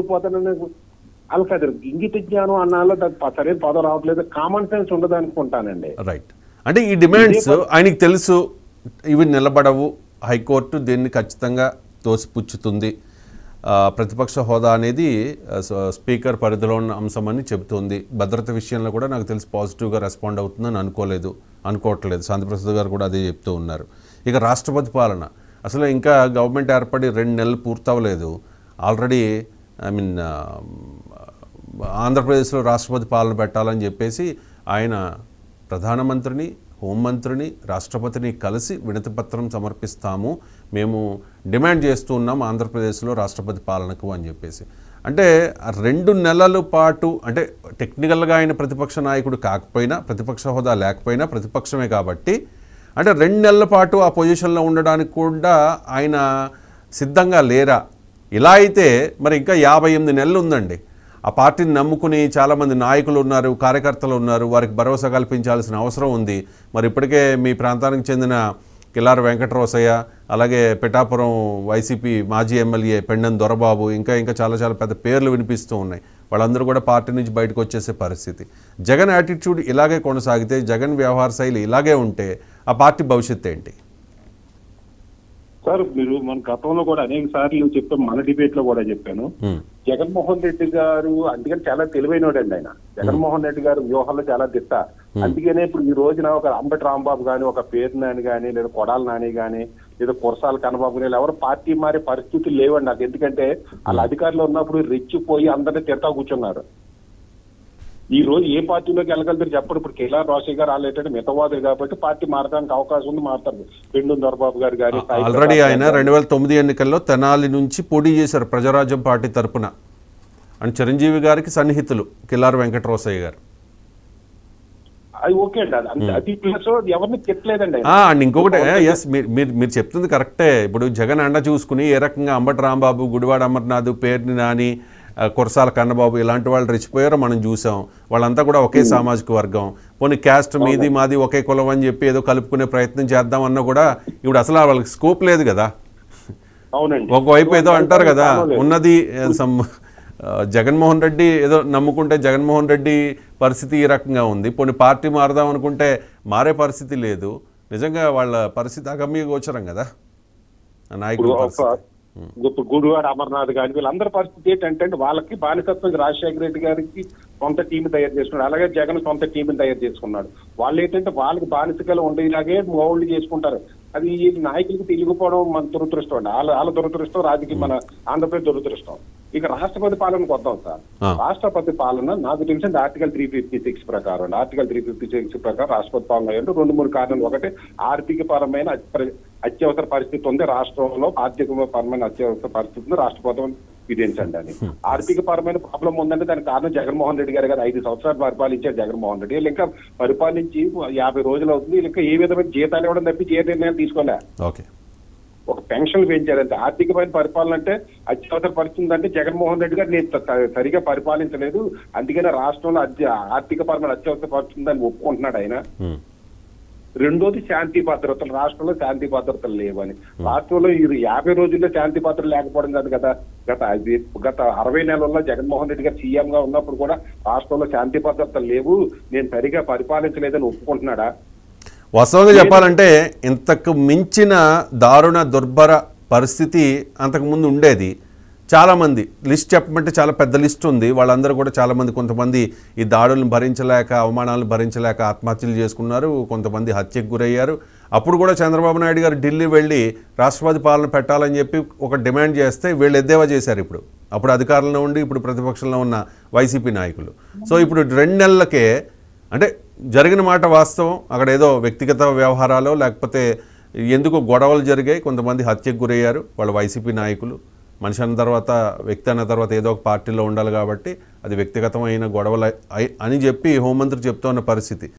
ఓడిపోతానని వాళ్ళకి అది ఇంగిత జ్ఞానం అన్నాలో దానికి ప- సరైన పదం రావట్లేదు కామన్ సెన్స్ ఉండదు అనుకుంటానండి రైట్ అంటే ఈ డిమాండ్స్ ఆయనకి తెలుసు ఇవి నిలబడవు హైకోర్టు దీన్ని ఖచ్చితంగా తోసిపుచ్చుతుంది ఆ, ప్రతిపక్ష హోదా అనేది ఆ, స- స్పీకర్ పరిధిలో ఉన్న అంశం అని చెబుతుంది భద్రత విషయంలో కూడా నాకు తెలిసి పాజిటివ్గా రెస్పాండ్ అవుతుందని అనుకోలేదు అనుకోవట్లేదు శాంతిప్రసాద్ గారు కూడా అదే చెప్తూ ఉన్నారు ఇక రాష్ట్రపతి పాలన అసలు ఇంకా గవర్నమెంట్ ఏర్పడి రెండు నెలలు పూర్తవలేదు ఆల్రెడీ ఐ మీన్ ఆంధ్రప్రదేశ్లో రాష్ట్రపతి పాలన పెట్టాలని చెప్పేసి ఆయన ప్రధానమంత్రిని హోంమంత్రిని రాష్ట్రపతిని కలిసి వినతిపత్రం సమర్పిస్తాము మేము డిమాండ్ చేస్తూ ఉన్నాం ఆంధ్రప్రదేశ్లో రాష్ట్రపతి పాలనకు అని చెప్పేసి అంటే ఆ రెండు నెలల పాటు అంటే టెక్నికల్గా ఆయన ప్రతిపక్ష నాయకుడు కాకపోయినా ప్రతిపక్ష హోదా లేకపోయినా ప్రతిపక్షమే కాబట్టి అంటే రెండు నెలల పాటు ఆ పొజిషన్లో ఉండడానికి కూడా ఆయన సిద్ధంగా లేరా ఇలా అయితే మరి ఇంకా యాభై ఎనిమిది నెలలు ఉందండి ఆ పార్టీని నమ్ముకుని చాలామంది నాయకులు ఉన్నారు కార్యకర్తలు ఉన్నారు వారికి భరోసా కల్పించాల్సిన అవసరం ఉంది మరి ఇప్పటికే మీ ప్రాంతానికి చెందిన కిల్లారి వెంకటరోసయ్య అలాగే పిఠాపురం వైసీపీ మాజీ ఎమ్మెల్యే పెండెం దొరబాబు ఇంకా ఇంకా చాలా చాలా పెద్ద పేర్లు వినిపిస్తూ ఉన్నాయి వాళ్ళందరూ కూడా పార్టీ నుంచి బయటకు వచ్చేసే పరిస్థితి జగన్ యాటిట్యూడ్ ఇలాగే కొనసాగితే జగన్ వ్యవహార శైలి ఇలాగే ఉంటే ఆ పార్టీ భవిష్యత్తు ఏంటి సార్ మీరు మన గతంలో కూడా అనేక సార్లు చెప్పాం మన డిబేట్ లో కూడా చెప్పాను ఉమ్, జగన్మోహన్ రెడ్డి గారు అందుకని చాలా తెలివైనోడండి ఆయన జగన్మోహన్ రెడ్డి గారు వ్యూహాల్లో చాలా దిట్ట అందుకనే ఇప్పుడు ఈ రోజున ఒక అంబటి రాంబాబు గాని ఒక పేరు నాని గాని లేదా కొడాల నాని గాని లేదా కురసాల కన్నబాబు గాని ఎవరు పార్టీ మారే పరిస్థితులు లేవండి నాకు ఎందుకంటే వాళ్ళ అధికారంలో ఉన్నప్పుడు రెచ్చిపోయి అందరినీ తిడతా కూర్చున్నారు ఈ రోజు ఏ పార్టీలోకి వెళ్ళగలుగుతారు చెప్పండి ఇప్పుడు కేలార్ రోషయ్య గారు వాళ్ళు ఏంటంటే మితవాదులు కాబట్టి పార్టీ మారడానికి అవకాశం ఉంది మారుతారు పెండు దొరబాబు గారు గారి సాయి ఆల్రెడీ ప్రకాష్ ఆయన రెండు వేల తొమ్మిది ఎన్నికల్లో తెనాలి నుంచి పోటీ చేశారు ప్రజారాజ్యం పార్టీ తరపున అండ్ చిరంజీవి గారికి సన్నిహితులు కిల్లారి వెంకటరోసయ్య గారు అది ఓకే అండి అది అంతే. అది ప్లస్ ఎవరిని తిట్టలేదండి ఆయన. ఆ, అండ్ ఇంకొకటి ఎస్ మీరు మీరు మీరు చెప్తుంది కరెక్టే ఇప్పుడు జగన్ అండ చూసుకుని ఏ రకంగా అంబటి రాంబాబు గుడివాడ అమర్నాథ్ పేర్ని నాని ఆ, కురసాల కన్నబాబు ఇలాంటి వాళ్ళు రెచ్చిపోయారో మనం చూసాం వాళ్ళంతా కూడా ఒకే సామాజిక వర్గం పోనీ క్యాస్ట్ మీది మాది ఒకే కులం అని చెప్పి ఏదో కలుపుకునే ప్రయత్నం చేద్దామన్నా కూడా ఇప్పుడు అసలు వాళ్ళకి స్కోప్ లేదు కదా అవునండి ఒకవైపు ఏదో అంటారు కదా ఉన్నది ఏ, సమ్ ఆ, జగన్మోహన్ రెడ్డి ఏదో నమ్ముకుంటే జగన్మోహన్ రెడ్డి పరిస్థితి ఈ రకంగా ఉంది పోనీ పార్టీ మారదాం అనుకుంటే మారే పరిస్థితి లేదు నిజంగా వాళ్ళ పరిస్థితి అగమ్య గోచరం కదా ఆ నాయకుల ఇప్పుడు పరిస్థితి ఒక ఇప్పుడు గుడివాడ అమర్నాథ్ గాని వీళ్ళందరి పరిస్థితి ఏంటంటే వాళ్ళకి బానిసత్వం రాజశేఖర రెడ్డి గారికి సొంత టీం తయారు చేసుకున్నాడు అలాగే జగన్ సొంత టీం తయారు చేసుకున్నాడు వాళ్ళు ఏంటంటే వాళ్ళకి బానిసకలు ఉండేలాగే మోల్డ్ చేసుకుంటారు అది ఈ నాయకులకు తెలియకపోవడం మన దురదృష్టం అండి వాళ్ళ వాళ్ళ దురదృష్టం రాజకీయ మన ఆంధ్రప్రదేశ్ దురదృష్టం ఇక రాష్ట్రపతి పాలనకు వద్దాం సార్ ఆ. రాష్ట్రపతి పాలన నాకు తెలిసింది ఆర్టికల్ త్రీ ఫిఫ్టీ సిక్స్ ప్రకారం ఆర్టికల్ త్రీ ఫిఫ్టీ సిక్స్ ప్రకారం రాష్ట్రపతి పాలన అంటే రెండు మూడు కారణాలు ఒకటి ఆర్థిక పరమైన అత్య- అత్యవసర పరిస్థితి ఉంది రాష్ట్రంలో ఆర్థిక పరమైన అత్యవసర పరిస్థితి ఉంది రాష్ట్రపతి విధించండి అని ఆర్థిక పరమైన ప్రాబ్లం ఉందంటే దానికి కారణం జగన్మోహన్ రెడ్డి గారు కదా ఐదు సంవత్సరాలు పరిపాలించారు జగన్మోహన్ రెడ్డి వీళ్ళు ఇంకా పరిపాలించి యాభై రోజులు అవుతుంది వీళ్ళు ఇంకా ఏ విధమైన జీతాలు ఇవ్వడం తప్పి ఏ నిర్ణయాలు తీసుకోలే ఓకే ఒక పెన్షన్ పెంచారంటే ఆర్థికమైన పరిపాలన అంటే అత్యవసర పరిస్థితి అంటే జగన్మోహన్ రెడ్డి గారు నేను స- సరిగా పరిపాలించలేదు అందుకనే రాష్ట్రంలో అత్య ఆర్థిక పరమైన అత్యవసర పరిస్థితి అని ఒప్పుకుంటున్నాడు ఆయన ఉమ్, రెండోది శాంతి భద్రతలు రాష్ట్రంలో శాంతి భద్రతలు లేవని రాష్ట్రంలో ఈ యాభై రోజుల్లో శాంతి భద్రతలు లేకపోవడం కాదు కదా గత ఐదు- గత అరవై నెలల్లో జగన్మోహన్ రెడ్డి గారు సీఎం గా ఉన్నప్పుడు కూడా రాష్ట్రంలో శాంతి భద్రతలు లేవు నేను సరిగా పరిపాలించలేదని ఒప్పుకుంటున్నాడా వాస్తవంగా చెప్పాలంటే ఇంతకు మించిన దారుణ దుర్భర పరిస్థితి అంతకుముందు ఉండేది చాలామంది లిస్ట్ చెప్పమంటే చాలా పెద్ద లిస్ట్ ఉంది వాళ్ళందరూ కూడా చాలామంది కొంతమంది ఈ దాడులను భరించలేక అవమానాలను భరించలేక ఆత్మహత్యలు చేసుకున్నారు కొంతమంది హత్యకు గురయ్యారు అప్పుడు కూడా చంద్రబాబు నాయుడు గారు ఢిల్లీ వెళ్ళి రాష్ట్రపతి పాలన పెట్టాలని చెప్పి ఒక డిమాండ్ చేస్తే వీళ్ళు ఎద్దేవా చేశారు ఇప్పుడు అప్పుడు అధికారంలో ఉండి ఇప్పుడు ప్రతిపక్షంలో ఉన్న వైసీపీ నాయకులు సో ఇప్పుడు రెండు నెలలకే అంటే జరిగిన మాట వాస్తవం అక్కడ ఏదో వ్యక్తిగత వ్యవహారాలు లేకపోతే ఎందుకు గొడవలు జరిగాయి కొంతమంది హత్యకు గురయ్యారు వాళ్ళ వైసీపీ నాయకులు మనిషి అన్న తర్వాత వ్యక్తి అన్న తర్వాత ఏదో ఒక పార్టీలో ఉండాలి కాబట్టి అది వ్యక్తిగతమైన గొడవలు అయి- అని చెప్పి హోంమంత్రి చెప్తున్న పరిస్థితి